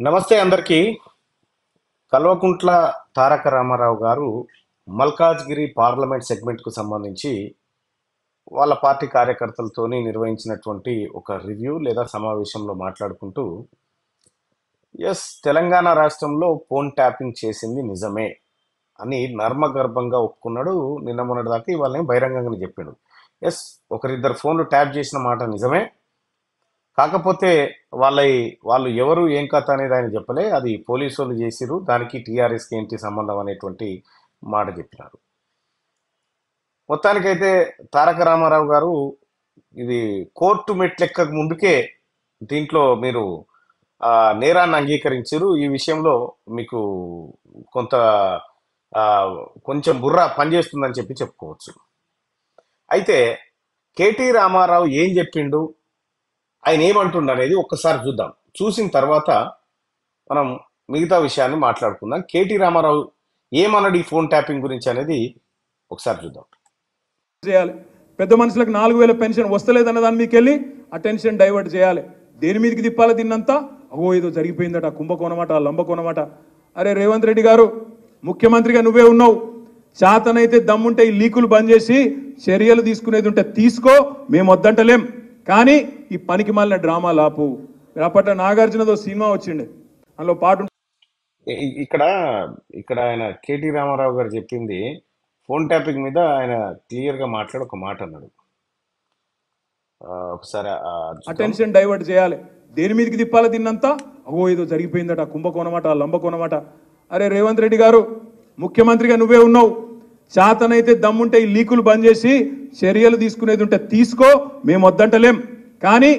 నమస్తే అందరికీ కల్వకుంట్ల తారక రామారావు గారు మల్కాజ్గిరి పార్లమెంట్ సెగ్మెంట్కు సంబంధించి వాళ్ళ పార్టీ కార్యకర్తలతోని నిర్వహించినటువంటి ఒక రివ్యూ లేదా సమావేశంలో మాట్లాడుకుంటూ ఎస్ తెలంగాణ రాష్ట్రంలో ఫోన్ ట్యాపింగ్ చేసింది నిజమే అని నర్మగర్భంగా ఒప్పుకున్నాడు నిన్న మొన్నటి దాకా ఇవాళ బహిరంగంగా చెప్పాడు ఎస్ ఒకరిద్దరు ఫోన్లు ట్యాప్ చేసిన మాట నిజమే కాకపోతే వాళ్ళ వాళ్ళు ఎవరు ఏం కథ అనేది ఆయన చెప్పలే అది పోలీసు వాళ్ళు చేసిరు దానికి టీఆర్ఎస్కి ఏంటి సంబంధం అనేటువంటి మాట చెప్పినారు మొత్తానికైతే తారక రామారావు గారు ఇది కోర్టు మెట్లెక్కక ముందుకే దీంట్లో మీరు ఆ, నేరాన్ని అంగీకరించారు ఈ విషయంలో మీకు కొంత ఆ, కొంచెం బుర్ర పనిచేస్తుందని చెప్పి చెప్పుకోవచ్చు అయితే కేటీ రామారావు ఏం చెప్పిండు ఆయన ఏమంటుండు అనేది ఒక్కసారి చూద్దాం చూసిన తర్వాత మనం మిగతా విషయాన్ని మాట్లాడుకుందాం కేటీ రామారావు ఏమన్నాడు ఈ ఫోన్ ట్యాపింగ్ గురించి అనేది ఒకసారి చూద్దాం చేయాలి పెద్ద మనుషులకు నాలుగు వేల పెన్షన్ వస్తలేదన్న దాని మీకు వెళ్ళి అటెన్షన్ డైవర్ట్ చేయాలి దేని మీదకి తిప్పాలి దీన్నంతా అగో ఏదో జరిగిపోయిందట కుంభకోణమట లంబకోణమట అరే రేవంత్ రెడ్డి గారు ముఖ్యమంత్రిగా నువ్వే ఉన్నావు చేతనైతే దమ్ముంటే ఈ లీకులు బంద్ చేసి చర్యలు తీసుకునేది ఉంటే తీసుకో మేము వద్దంటలేం కానీ ఈ పనికి మాలిన డ్రామా లాపు అప్పట్లో నాగార్జునదో సినిమా వచ్చిండే అందులో పాట ఇ- ఇ- ఇక్కడ ఇక్కడ ఆయన కేటీ రామారావు గారు చెప్పింది ఫోన్ ట్యాపింగ్ మీద ఆయన క్లియర్ గా మాట్లాడి ఒక మాట అన్నాడు ఆ, ఒకసారి ఆ చూద్దాం. అటెన్షన్ డైవర్ట్ చేయాలి దేని మీదకి తిప్పాలి దీన్నంతా అగో ఏదో జరిగిపోయిందట కుంభకోణమట లంబకోణమట అరే రేవంత్ రెడ్డి గారు ముఖ్యమంత్రిగా నువ్వే ఉన్నావు చేతనైతే దమ్ముంటే ఈ లీకులు బంద్ చేసి చర్యలు తీసుకునేది ఉంటే తీసుకో మేము వద్దంటలేం కానీ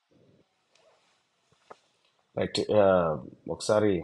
రైట్ ఆ, ఒకసారి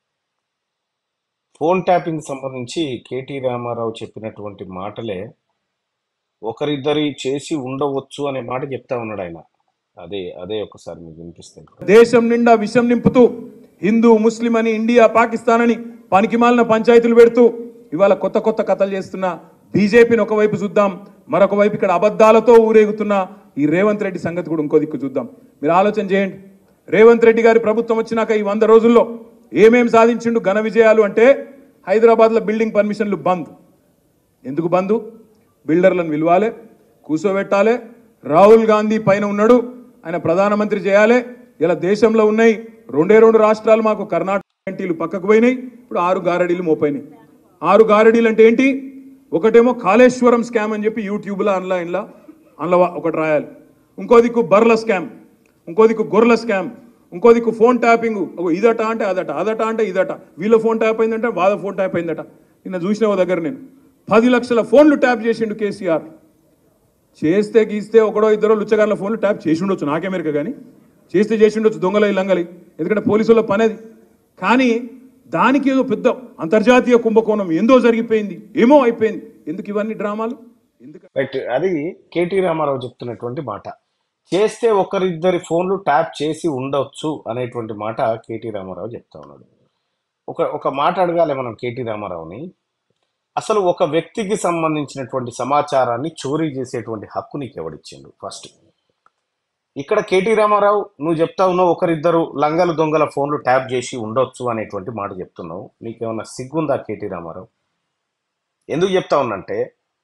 ఫోన్ ట్యాపింగ్ సంబంధించి కేటీ రామారావు చెప్పినటువంటి మాటలే ఒకరిద్దరి చేసి ఉండవచ్చు అనే మాట చెప్తా ఉన్నాడు ఆయన అదే అదే ఒకసారి మీకు వినిపిస్తుంది దేశం నిండా విషం నింపుతూ హిందూ ముస్లిం అని ఇండియా పాకిస్తాన్ అని పనికిమాలిన పంచాయతీలు పెడుతూ ఇవాళ కొత్త కొత్త కథలు చేస్తున్న బీజేపీని ఒకవైపు చూద్దాం మరొక వైపు ఇక్కడ అబద్ధాలతో ఊరేగుతున్న ఈ రేవంత్ రెడ్డి సంగతి కూడా ఇంకో దిక్కు చూద్దాం మీరు ఆలోచన చేయండి రేవంత్ రెడ్డి గారి ప్రభుత్వం వచ్చినాక ఈ వంద రోజుల్లో ఏమేం సాధించిండు ఘన విజయాలు అంటే హైదరాబాద్లో బిల్డింగ్ పర్మిషన్లు బంద్ ఎందుకు బంధు బిల్డర్లను విలువాలే కూర్చోబెట్టాలి రాహుల్ గాంధీ పైన ఉన్నాడు ఆయన ప్రధానమంత్రి చేయాలి ఇలా దేశంలో ఉన్నాయి రెండే రెండు రాష్ట్రాలు మాకు కర్ణాటక ఎంటీలు పక్కకు పోయినాయి ఇప్పుడు ఆరు గారడీలు మోపోయినాయి ఆరు గారడీలు అంటే ఏంటి ఒకటేమో కాళేశ్వరం స్కామ్ అని చెప్పి యూట్యూబ్లో ఆన్లైన్లో అందులో ఒకటి రాయాలి ఇంకో దిక్కు బర్ల స్కామ్ ఇంకో దిక్కు గొర్రెల స్కామ్ ఇంకో దిక్కు ఫోన్ ట్యాపింగ్ ఒక ఇదట అంటే అదట అదట అంటే ఇదట వీళ్ళ ఫోన్ ట్యాప్ అయిందంటే వాళ్ళ ఫోన్ ట్యాప్ అయిందట నిన్న చూసిన ఓ దగ్గర నేను పది లక్షల ఫోన్లు ట్యాప్ చేసిండు కేసీఆర్ చేస్తే గీస్తే ఒకడో ఇద్దరో లుచ్చగాళ్ళ ఫోన్లు ట్యాప్ చేసి ఉండొచ్చు నాకెమెరిక కానీ చేస్తే చేసి ఉండొచ్చు దొంగలై లంగలి ఎందుకంటే పోలీసుల పనేది కానీ దానికి ఏదో పెద్ద అంతర్జాతీయ కుంభకోణం ఏందో జరిగిపోయింది ఏమో అయిపోయింది ఎందుకు ఇవన్నీ డ్రామాలు ఎందుకు రైట్ అది కేటీ రామారావు చెప్తున్నటువంటి మాట చేస్తే ఒకరిద్దరి ఫోన్లు ట్యాప్ చేసి ఉండొచ్చు అనేటువంటి మాట కేటీ రామారావు చెప్తా ఉన్నాడు ఒక ఒక మాట అడగాలి మనం కేటీ రామారావుని అసలు ఒక వ్యక్తికి సంబంధించినటువంటి సమాచారాన్ని చోరీ చేసేటువంటి హక్కు నీకు ఎవడిచ్చిండు ఫస్ట్ ఇక్కడ కేటీ రామారావు నువ్వు చెప్తా ఉన్నావు ఒకరిద్దరు లంగలు దొంగల ఫోన్లు ట్యాప్ చేసి ఉండొచ్చు అనేటువంటి మాట చెప్తున్నావు నీకేమన్నా సిగ్గుందా కేటీ రామారావు ఎందుకు చెప్తా ఉన్నంటే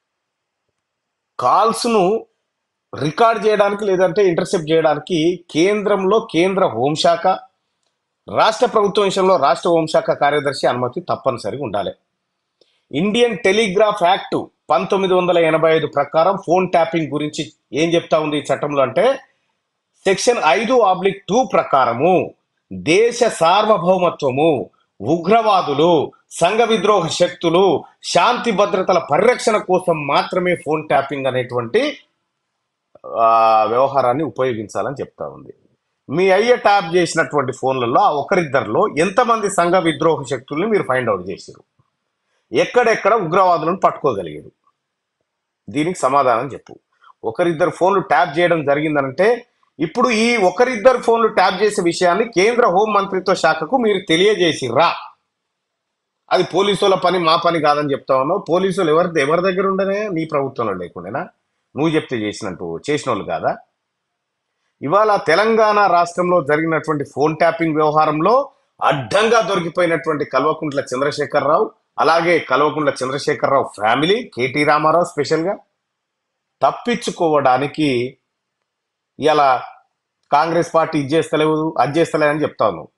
కాల్స్ను రికార్డ్ చేయడానికి లేదంటే ఇంటర్సెప్ట్ చేయడానికి కేంద్రంలో కేంద్ర హోంశాఖ రాష్ట్ర ప్రభుత్వం విషయంలో రాష్ట్ర హోంశాఖ కార్యదర్శి అనుమతి తప్పనిసరిగా ఉండాలి ఇండియన్ టెలిగ్రాఫ్ యాక్ట్ పంతొమ్మిది వందల ఎనభై ఐదు ప్రకారం ఫోన్ ట్యాపింగ్ గురించి ఏం చెప్తా ఉంది ఈ చట్టంలో అంటే సెక్షన్ ఐదు ఆబ్లిక్ టూ ప్రకారము దేశ సార్వభౌమత్వము ఉగ్రవాదులు సంఘ విద్రోహ శక్తులు శాంతి భద్రతల పరిరక్షణ కోసం మాత్రమే ఫోన్ ట్యాపింగ్ అనేటువంటి ఆ, వ్యవహారాన్ని ఉపయోగించాలని చెప్తా ఉంది మీ అయ్య ట్యాప్ చేసినటువంటి ఫోన్లలో ఆ ఒకరిద్దరిలో ఎంతమంది సంఘ విద్రోహ శక్తుల్ని మీరు ఫైండ్ అవుట్ చేశారు ఎక్కడెక్కడ ఉగ్రవాదులను పట్టుకోగలిగారు దీనికి సమాధానం చెప్పు ఒకరిద్దరు ఫోన్లు ట్యాప్ చేయడం జరిగిందనంటే ఇప్పుడు ఈ ఒకరిద్దరు ఫోన్లు ట్యాప్ చేసే విషయాన్ని కేంద్ర హోం మంత్రిత్వ శాఖకు మీరు తెలియజేసిర్రా అది పోలీసుల పని మా పని కాదని చెప్తా ఉన్నావు పోలీసులు ఎవరి ఎవరి దగ్గర ఉండనే నీ ప్రభుత్వంలో లేకుండానా నువ్వు చెప్తే చేసినట్టు చేసిన వాళ్ళు కాదా ఇవాళ తెలంగాణ రాష్ట్రంలో జరిగినటువంటి ఫోన్ ట్యాపింగ్ వ్యవహారంలో అడ్డంగా దొరికిపోయినటువంటి కల్వకుంట్ల చంద్రశేఖరరావు అలాగే కల్వకుంట్ల చంద్రశేఖరరావు ఫ్యామిలీ కేటీ రామారావు స్పెషల్గా తప్పించుకోవడానికి ఇలా కాంగ్రెస్ పార్టీ ఇది చేస్తలేవు అది చేస్తలేదని చెప్తాను